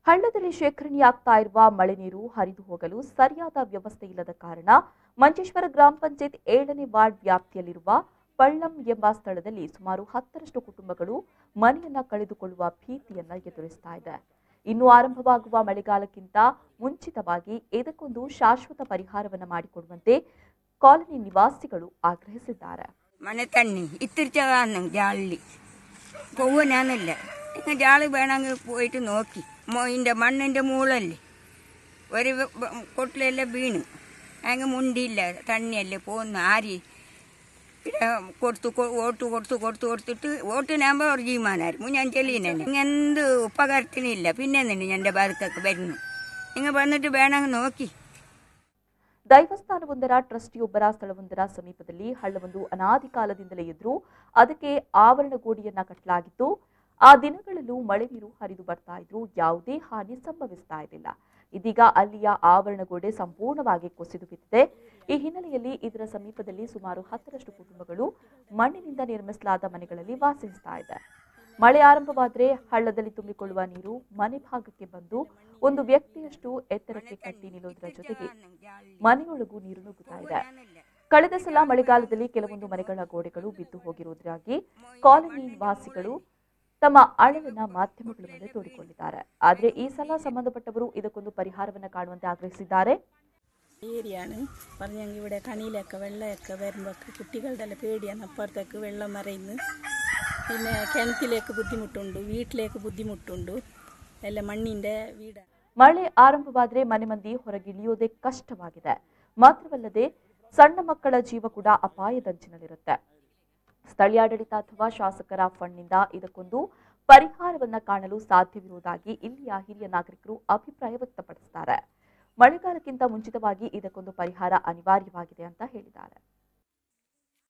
ಹಳ್ಳದಲ್ಲಿ ಶೇಖರಣೆಯಾಗ್ತಾ ಇರುವ ಮಳೆ ನೀರು ಹರಿದು ಹೋಗಲು ಸರಿಯಾದ ವ್ಯವಸ್ಥೆ ಇಲ್ಲದ ಕಾರಣ ಮಂಜೇಶ್ವರ ಗ್ರಾಮ ಪಂಚಾಯತ್ ಏಳನೇ ವಾರ್ಡ್ ವ್ಯಾಪ್ತಿಯಲ್ಲಿರುವ ಪಳ್ಳಂ ಎಂಬ ಸ್ಥಳದಲ್ಲಿ ಸುಮಾರು ಹತ್ತರಷ್ಟು ಕುಟುಂಬಗಳು ಮನೆಯನ್ನ ಕಳೆದುಕೊಳ್ಳುವ ಭೀತಿಯನ್ನ ಎದುರಿಸ್ತಾ ಇದೆ ಇನ್ನು ಆರಂಭವಾಗುವ ಮಳೆಗಾಲಕ್ಕಿಂತ ಮುಂಚಿತವಾಗಿ ಇದಕ್ಕೊಂದು ಶಾಶ್ವತ ಪರಿಹಾರವನ್ನ ಮಾಡಿಕೊಡುವಂತೆ ಕಾಲನಿ ನಿವಾಸಿಗಳು ಆಗ್ರಹಿಸಿದ್ದಾರೆ മന തണ്ണി ഇത്തിരിച്ച കാണണം ജാളിൽ പോവാനല്ല ഇങ്ങ ജാള് വേണമെങ്കിൽ പോയിട്ട് നോക്കി മോയിൻ്റെ മണ്ണിൻ്റെ മൂളല്ലേ ഒരു വ- വ- കൊട്ടിലെല്ലാം വീണ് അങ്ങ് മുണ്ടിയില്ല തണ്ണിയല്ലേ പോകുന്ന ആര് ഇവിടെ കൊടുത്തു കൊ- വോട്ട് കൊടുത്തു കൊടുത്തു കൊടുത്തിട്ട് വോട്ടിനാകുമ്പോൾ ഒരു ജീമാനായിരുന്നു ഞാൻ ചെല്ലിനെ എന്ത് ഉപകാരത്തിനില്ല പിന്നെ എന്തുണ്ട് എൻ്റെ ബതുക്കൊക്കെ വരുന്നു നിങ്ങൾ വന്നിട്ട് വേണമെങ്കിൽ നോക്കി ದೈವಸ್ಥಾನವೊಂದರ ಟ್ರಸ್ಟಿಯೊಬ್ಬರ ಸ್ಥಳವೊಂದರ ಸಮೀಪದಲ್ಲಿ ಹಳ್ಳವೊಂದು ಅನಾದಿ ಕಾಲದಿಂದಲೇ ಇದ್ರೂ ಅದಕ್ಕೆ ಆವರಣ ಗೋಡಿಯನ್ನ ಕಟ್ಟಲಾಗಿತ್ತು ಆ ದಿನಗಳಲ್ಲೂ ಮಳೆ ನೀರು ಹರಿದು ಬರ್ತಾ ಇದ್ರು ಯಾವುದೇ ಹಾನಿ ಸಂಭವಿಸ್ತಾ ಇರಲಿಲ್ಲ ಇದೀಗ ಅಲ್ಲಿಯ ಆವರಣ ಗೋಡೆ ಸಂಪೂರ್ಣವಾಗಿ ಕುಸಿದು ಬಿದ್ದಿದೆ ಈ ಹಿನ್ನೆಲೆಯಲ್ಲಿ ಇದರ ಸಮೀಪದಲ್ಲಿ ಸುಮಾರು ಹತ್ತರಷ್ಟು ಕುಟುಂಬಗಳು ಮಣ್ಣಿನಿಂದ ನಿರ್ಮಿಸಲಾದ ಮನೆಗಳಲ್ಲಿ ವಾಸಿಸ್ತಾ ಇದೆ ಮಳೆ ಆರಂಭವಾದರೆ ಹಳ್ಳದಲ್ಲಿ ತುಂಬಿಕೊಳ್ಳುವ ನೀರು ಮನೆ ಭಾಗಕ್ಕೆ ಬಂದು ಒಂದು ವ್ಯಕ್ತಿಯಷ್ಟು ಎತ್ತರಕ್ಕೆ ಕಟ್ಟಿ ನಿಲ್ಲುವುದರ ಜೊತೆಗೆ ಮನೆಯೊಳಗೂ ನೀರು ನುಗ್ಗುತ್ತಾ ಇದೆ ಕಳೆದ ಸಲ ಮಳೆಗಾಲದಲ್ಲಿ ಕೆಲವೊಂದು ಮನೆಗಳ ಗೋಡೆಗಳು ಬಿದ್ದು ಹೋಗಿರುವುದರಾಗಿ ಕಾಲನಿ ನಿವಾಸಿಗಳು ತಮ್ಮ ಅಳವನ್ನ ಮಾಧ್ಯಮಗಳ ಮುಂದೆ ತೋಡಿಕೊಂಡಿದ್ದಾರೆ ಆದರೆ ഈ ಸಲ ಸಂಬಂಧಪಟ್ಟವರು ಇದಕ್ಕೊಂದು ಪರಿಹಾರವನ್ನ ಕಾಣುವಂತೆ ಆಗ್ರಹಿಸಿದ್ದಾರೆ ഏരിയാണ് പറഞ്ഞെങ്കിൽ ഇവിടെ കണിയിലൊക്കെ വെള്ളമൊക്കെ വരുമ്പോൾ കുട്ടികളുടെ എല്ലാം പേടിയാണ് അപ്പുറത്തേക്ക് വെള്ളം മറയുന്നു പിന്നെ കിണറ്റിലേക്ക് ബുദ്ധിമുട്ടുണ്ട് വീട്ടിലേക്ക് ബുദ്ധിമുട്ടുണ്ട് എല്ലാം മണ്ണിൻ്റെ വീടാണ് ಮಳೆ ಆರಂಭವಾದರೆ ಮನೆ ಮಂದಿ ಹೊರಗಿಳಿಯೋದೇ ಕಷ್ಟವಾಗಿದೆ ಮಾತ್ರವಲ್ಲದೆ ಸಣ್ಣ ಮಕ್ಕಳ ಜೀವ ಕೂಡ ಅಪಾಯದಂಚಿನಲ್ಲಿರುತ್ತೆ ಸ್ಥಳೀಯಾಡಳಿತ ಅಥವಾ ಶಾಸಕರ ಫಂಡ್ನಿಂದ ಇದಕ್ಕೊಂದು ಪರಿಹಾರವನ್ನ ಕಾಣಲು ಸಾಧ್ಯವಿರುವುದಾಗಿ ಇಲ್ಲಿಯ ಹಿರಿಯ ನಾಗರಿಕರು ಅಭಿಪ್ರಾಯ ವ್ಯಕ್ತಪಡಿಸುತ್ತಾರೆ ಮಳೆಗಾಲಕ್ಕಿಂತ ಮುಂಚಿತವಾಗಿ ಇದಕ್ಕೊಂದು ಪರಿಹಾರ ಅನಿವಾರ್ಯವಾಗಿದೆ ಅಂತ ಹೇಳಿದ್ದಾರೆ